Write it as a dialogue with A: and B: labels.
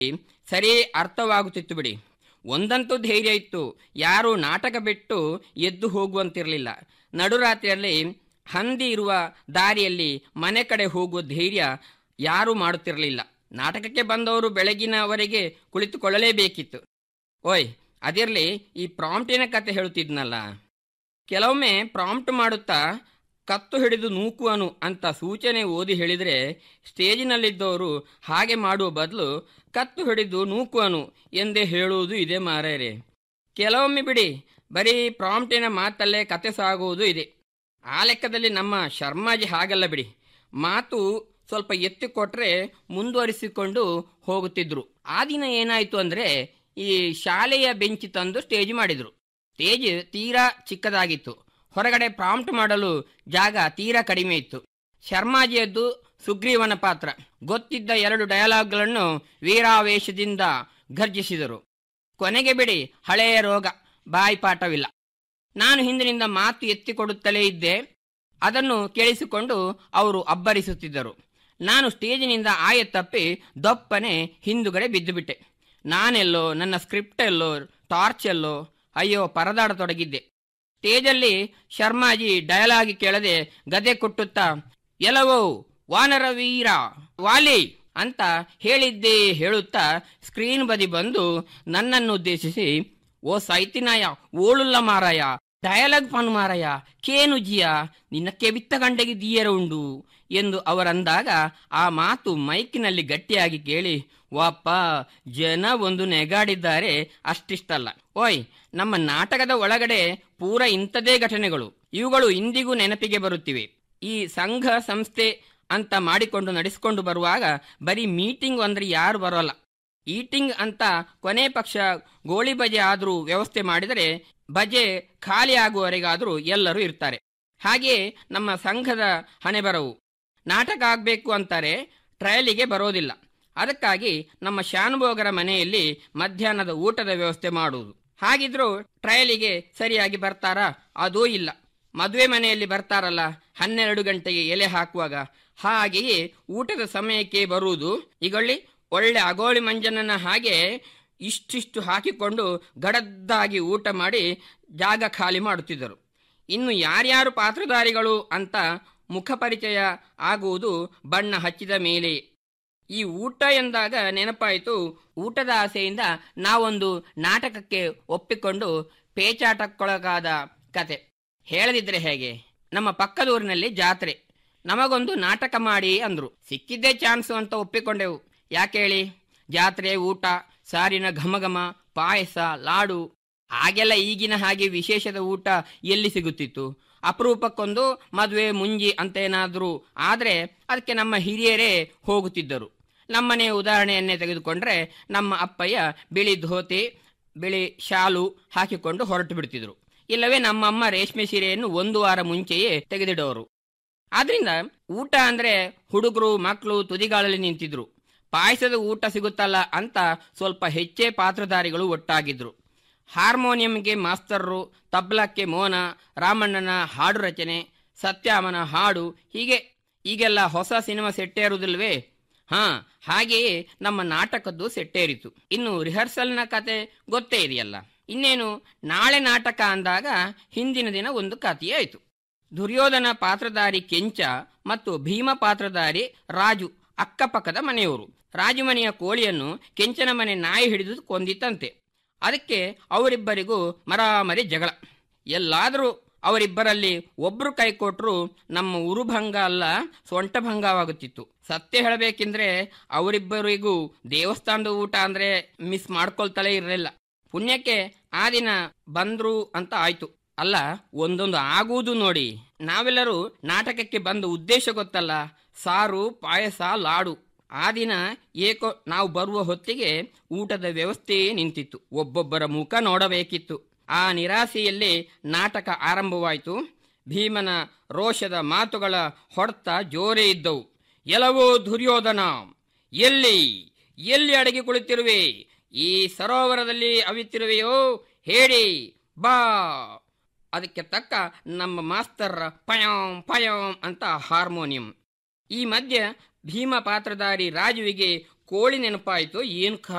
A: ಸರಿ ಅರ್ಥವಾಗುತ್ತಿತ್ತು ಬಿಡಿ ಒಂದಂತೂ ಧೈರ್ಯ ಇತ್ತು ಯಾರು ನಾಟಕ ಬಿಟ್ಟು ಎದ್ದು ಹೋಗುವಂತಿರಲಿಲ್ಲ ನಡುರಾತ್ರಿಯಲ್ಲಿ ಹಂದಿ ಇರುವ ದಾರಿಯಲ್ಲಿ ಮನೆ ಕಡೆ ಹೋಗುವ ಧೈರ್ಯ ಯಾರೂ ಮಾಡುತ್ತಿರಲಿಲ್ಲ ನಾಟಕಕ್ಕೆ ಬಂದವರು ಬೆಳಗಿನವರೆಗೆ ಕುಳಿತುಕೊಳ್ಳಲೇಬೇಕಿತ್ತು ಓಯ್ ಅದಿರಲಿ ಈ ಪ್ರಾಂಪ್ಟಿನ ಕತೆ ಹೇಳುತ್ತಿದ್ನಲ್ಲ ಕೆಲವೊಮ್ಮೆ ಪ್ರಾಂಪ್ಟ್ ಮಾಡುತ್ತಾ ಕತ್ತು ಹಿಡಿದು ನೂಕುವನು ಅಂತ ಸೂಚನೆ ಓದಿ ಹೇಳಿದರೆ ಸ್ಟೇಜಿನಲ್ಲಿದ್ದವರು ಹಾಗೆ ಮಾಡುವ ಬದಲು ಕತ್ತು ಹಿಡಿದು ನೂಕುವನು ಎಂದೇ ಹೇಳುವುದು ಇದೆ ಮಾರೇರೆ ಕೆಲವೊಮ್ಮೆ ಬಿಡಿ ಬರೀ ಪ್ರಾಂಪ್ಟಿನ ಮಾತಲ್ಲೇ ಕತೆ ಸಾಗುವುದು ಇದೆ ಆ ಲೆಕ್ಕದಲ್ಲಿ ನಮ್ಮ ಶರ್ಮಾಜಿ ಹಾಗಲ್ಲ ಬಿಡಿ ಮಾತು ಸ್ವಲ್ಪ ಎತ್ತಿಕೊಟ್ರೆ ಮುಂದುವರಿಸಿಕೊಂಡು ಹೋಗುತ್ತಿದ್ರು ಆ ದಿನ ಏನಾಯಿತು ಅಂದರೆ ಈ ಶಾಲೆಯ ಬೆಂಚ್ ತಂದು ಸ್ಟೇಜ್ ಮಾಡಿದರು ಸ್ಟೇಜ್ ತೀರಾ ಚಿಕ್ಕದಾಗಿತ್ತು ಹೊರಗಡೆ ಪ್ರಾಂಪ್ಟ್ ಮಾಡಲು ಜಾಗ ತೀರಾ ಕಡಿಮೆ ಇತ್ತು ಶರ್ಮಾಜಿಯದ್ದು ಸುಗ್ರೀವನ ಪಾತ್ರ ಗೊತ್ತಿದ್ದ ಎರಡು ಡಯಲಾಗ್ಗಳನ್ನು ವೀರಾವೇಶದಿಂದ ಘರ್ಜಿಸಿದರು ಕೊನೆಗೆ ಬಿಡಿ ಹಳೆಯ ರೋಗ ಬಾಯಿಪಾಠವಿಲ್ಲ ನಾನು ಹಿಂದಿನಿಂದ ಮಾತು ಎತ್ತಿಕೊಡುತ್ತಲೇ ಇದ್ದೆ ಅದನ್ನು ಕೇಳಿಸಿಕೊಂಡು ಅವರು ಅಬ್ಬರಿಸುತ್ತಿದ್ದರು ನಾನು ಸ್ಟೇಜಿನಿಂದ ಆಯ ತಪ್ಪಿ ದಪ್ಪನೆ ಹಿಂದುಗಡೆ ಬಿದ್ದುಬಿಟ್ಟೆ ನಾನೆಲ್ಲೋ ನನ್ನ ಸ್ಕ್ರಿಪ್ಟ್ ಎಲ್ಲೋ ಟಾರ್ಚ್ ಎಲ್ಲೋ ಅಯ್ಯೋ ಪರದಾಡತೊಡಗಿದ್ದೆ ಸ್ಟೇಜಲ್ಲಿ ಶರ್ಮಾಜಿ ಡಯಲಾಗಿ ಕೇಳದೆ ಗದೆ ಕೊಟ್ಟುತ್ತಾ ಎಲ್ಲವೋ ವಾನರ ವೀರ ವಾಲಿ ಅಂತ ಹೇಳಿದ್ದೇ ಹೇಳುತ್ತಾ ಸ್ಕ್ರೀನ್ ಬದಿ ಬಂದು ನನ್ನನ್ನು ಉದ್ದೇಶಿಸಿ ಓ ಸೈತಿನಾಯ ಓಳುಲ್ಲ ಮಾರಾಯ ಡಯಲಾಗ್ ಪನ್ ಮಾರಾಯ ಕೇನು ಜಿಯ ನಿನ್ನ ಕೆವಿತ್ತ ಗಂಡೆಗೆ ದೀಯರ ಉಂಡು ಎಂದು ಅವರಂದಾಗ ಆ ಮಾತು ಮೈಕಿನಲ್ಲಿ ಗಟ್ಟಿಯಾಗಿ ಕೇಳಿ ವಾಪ್ಪ ಜನ ಒಂದು ನೆಗಾಡಿದ್ದಾರೆ ಅಷ್ಟಿಷ್ಟಲ್ಲ ಓಯ್ ನಮ್ಮ ನಾಟಕದ ಒಳಗಡೆ ಪೂರ ಇಂಥದೇ ಘಟನೆಗಳು ಇವುಗಳು ಇಂದಿಗೂ ನೆನಪಿಗೆ ಬರುತ್ತಿವೆ ಈ ಸಂಘ ಸಂಸ್ಥೆ ಅಂತ ಮಾಡಿಕೊಂಡು ನಡೆಸಿಕೊಂಡು ಬರುವಾಗ ಬರೀ ಮೀಟಿಂಗ್ ಅಂದ್ರೆ ಯಾರು ಬರೋಲ್ಲ ಈಟಿಂಗ್ ಅಂತ ಕೊನೆ ಪಕ್ಷ ಗೋಳಿ ಬಜೆ ಆದರೂ ವ್ಯವಸ್ಥೆ ಮಾಡಿದರೆ ಬಜೆ ಖಾಲಿ ಆಗುವವರೆಗಾದರೂ ಎಲ್ಲರೂ ಇರ್ತಾರೆ ಹಾಗೆಯೇ ನಮ್ಮ ಸಂಘದ ಹಣೆ ಬರವು ನಾಟಕ ಆಗಬೇಕು ಅಂತಾರೆ ಟ್ರಯಲಿಗೆ ಬರೋದಿಲ್ಲ ಅದಕ್ಕಾಗಿ ನಮ್ಮ ಶಾನುಭೋಗರ ಮನೆಯಲ್ಲಿ ಮಧ್ಯಾಹ್ನದ ಊಟದ ವ್ಯವಸ್ಥೆ ಮಾಡುವುದು ಹಾಗಿದ್ರೂ ಟ್ರಯಲಿಗೆ ಸರಿಯಾಗಿ ಬರ್ತಾರಾ ಅದೂ ಇಲ್ಲ ಮದುವೆ ಮನೆಯಲ್ಲಿ ಬರ್ತಾರಲ್ಲ ಹನ್ನೆರಡು ಗಂಟೆಗೆ ಎಲೆ ಹಾಕುವಾಗ ಹಾಗೆಯೇ ಊಟದ ಸಮಯಕ್ಕೆ ಬರುವುದು ಈಗೊಳ್ಳಿ ಒಳ್ಳೆ ಅಗೋಳಿ ಮಂಜನನ ಹಾಗೆ ಇಷ್ಟಿಷ್ಟು ಹಾಕಿಕೊಂಡು ಗಡದ್ದಾಗಿ ಊಟ ಮಾಡಿ ಜಾಗ ಖಾಲಿ ಮಾಡುತ್ತಿದ್ದರು ಇನ್ನು ಯಾರ್ಯಾರು ಪಾತ್ರಧಾರಿಗಳು ಅಂತ ಮುಖಪರಿಚಯ ಆಗುವುದು ಬಣ್ಣ ಹಚ್ಚಿದ ಮೇಲೆ ಈ ಊಟ ಎಂದಾಗ ನೆನಪಾಯಿತು ಊಟದ ಆಸೆಯಿಂದ ನಾವೊಂದು ನಾಟಕಕ್ಕೆ ಒಪ್ಪಿಕೊಂಡು ಪೇಚಾಟಕ್ಕೊಳಗಾದ ಕತೆ ಹೇಳದಿದ್ರೆ ಹೇಗೆ ನಮ್ಮ ಪಕ್ಕದೂರಿನಲ್ಲಿ ಜಾತ್ರೆ ನಮಗೊಂದು ನಾಟಕ ಮಾಡಿ ಅಂದ್ರು ಸಿಕ್ಕಿದ್ದೇ ಚಾನ್ಸು ಅಂತ ಒಪ್ಪಿಕೊಂಡೆವು ಯಾಕೆ ಹೇಳಿ ಜಾತ್ರೆ ಊಟ ಸಾರಿನ ಘಮಘಮ ಪಾಯಸ ಲಾಡು ಆಗೆಲ್ಲ ಈಗಿನ ಹಾಗೆ ವಿಶೇಷದ ಊಟ ಎಲ್ಲಿ ಸಿಗುತ್ತಿತ್ತು ಅಪರೂಪಕ್ಕೊಂದು ಮದುವೆ ಮುಂಜಿ ಅಂತ ಏನಾದರೂ ಆದರೆ ಅದಕ್ಕೆ ನಮ್ಮ ಹಿರಿಯರೇ ಹೋಗುತ್ತಿದ್ದರು ನಮ್ಮನೆ ಉದಾಹರಣೆಯನ್ನೇ ತೆಗೆದುಕೊಂಡ್ರೆ ನಮ್ಮ ಅಪ್ಪಯ್ಯ ಬಿಳಿ ಧೋತಿ ಬಿಳಿ ಶಾಲು ಹಾಕಿಕೊಂಡು ಹೊರಟು ಬಿಡ್ತಿದ್ರು ಇಲ್ಲವೇ ನಮ್ಮಮ್ಮ ರೇಷ್ಮೆ ಸೀರೆಯನ್ನು ಒಂದು ವಾರ ಮುಂಚೆಯೇ ತೆಗೆದಿಡೋರು ಆದ್ರಿಂದ ಊಟ ಅಂದ್ರೆ ಹುಡುಗರು ಮಕ್ಕಳು ತುದಿಗಾಲಲ್ಲಿ ನಿಂತಿದ್ರು ಪಾಯಸದ ಊಟ ಸಿಗುತ್ತಲ್ಲ ಅಂತ ಸ್ವಲ್ಪ ಹೆಚ್ಚೇ ಪಾತ್ರಧಾರಿಗಳು ಒಟ್ಟಾಗಿದ್ರು ಹಾರ್ಮೋನಿಯಂಗೆ ಮಾಸ್ತರ್ರು ತಬ್ಲಕ್ಕೆ ಮೋನ ರಾಮಣ್ಣನ ಹಾಡು ರಚನೆ ಸತ್ಯಾಮನ ಹಾಡು ಹೀಗೆ ಈಗೆಲ್ಲ ಹೊಸ ಸಿನಿಮಾ ಸೆಟ್ಟೇರುವುದಿಲ್ವೇ ಹಾ ಹಾಗೆಯೇ ನಮ್ಮ ನಾಟಕದ್ದು ಸೆಟ್ಟೇರಿತು ಇನ್ನು ರಿಹರ್ಸಲ್ನ ಕತೆ ಗೊತ್ತೇ ಇದೆಯಲ್ಲ ಇನ್ನೇನು ನಾಳೆ ನಾಟಕ ಅಂದಾಗ ಹಿಂದಿನ ದಿನ ಒಂದು ಕಥೆಯಾಯಿತು ದುರ್ಯೋಧನ ಪಾತ್ರಧಾರಿ ಕೆಂಚ ಮತ್ತು ಭೀಮ ಪಾತ್ರಧಾರಿ ರಾಜು ಅಕ್ಕಪಕ್ಕದ ಮನೆಯವರು ರಾಜು ಮನೆಯ ಕೋಳಿಯನ್ನು ಕೆಂಚನ ಮನೆ ನಾಯಿ ಹಿಡಿದು ಕೊಂದಿತ್ತಂತೆ ಅದಕ್ಕೆ ಅವರಿಬ್ಬರಿಗೂ ಮರಾಮರಿ ಜಗಳ ಎಲ್ಲಾದರೂ ಅವರಿಬ್ಬರಲ್ಲಿ ಒಬ್ರು ಕೈ ಕೊಟ್ಟರು ನಮ್ಮ ಉರುಭಂಗ ಅಲ್ಲ ಸೊಂಟಭಂಗವಾಗುತ್ತಿತ್ತು ಸತ್ಯ ಹೇಳಬೇಕೆಂದ್ರೆ ಅವರಿಬ್ಬರಿಗೂ ದೇವಸ್ಥಾನದ ಊಟ ಅಂದ್ರೆ ಮಿಸ್ ಮಾಡ್ಕೊಳ್ತಲೇ ಇರಲಿಲ್ಲ ಪುಣ್ಯಕ್ಕೆ ಆ ದಿನ ಬಂದ್ರು ಅಂತ ಆಯ್ತು ಅಲ್ಲ ಒಂದೊಂದು ಆಗುವುದು ನೋಡಿ ನಾವೆಲ್ಲರೂ ನಾಟಕಕ್ಕೆ ಬಂದ ಉದ್ದೇಶ ಗೊತ್ತಲ್ಲ ಸಾರು ಪಾಯಸ ಲಾಡು ಆ ದಿನ ಏಕೋ ನಾವು ಬರುವ ಹೊತ್ತಿಗೆ ಊಟದ ವ್ಯವಸ್ಥೆಯೇ ನಿಂತಿತ್ತು ಒಬ್ಬೊಬ್ಬರ ಮುಖ ನೋಡಬೇಕಿತ್ತು ಆ ನಿರಾಸೆಯಲ್ಲಿ ನಾಟಕ ಆರಂಭವಾಯಿತು ಭೀಮನ ರೋಷದ ಮಾತುಗಳ ಹೊಡೆತ ಜೋರೇ ಇದ್ದವು ಎಲ್ಲವೋ ದುರ್ಯೋಧನ ಎಲ್ಲಿ ಎಲ್ಲಿ ಅಡಗಿ ಕುಳಿತಿರುವೆ ಈ ಸರೋವರದಲ್ಲಿ ಅವಿತಿರುವೆಯೋ ಹೇಳಿ ಬಾ ಅದಕ್ಕೆ ತಕ್ಕ ನಮ್ಮ ಮಾಸ್ತರ್ ಪಯಾಂ ಪಯಾಂ ಅಂತ ಹಾರ್ಮೋನಿಯಂ ಈ ಮಧ್ಯ ಭೀಮ ಪಾತ್ರಧಾರಿ ರಾಜುವಿಗೆ ಕೋಳಿ ನೆನಪಾಯಿತು ಏನು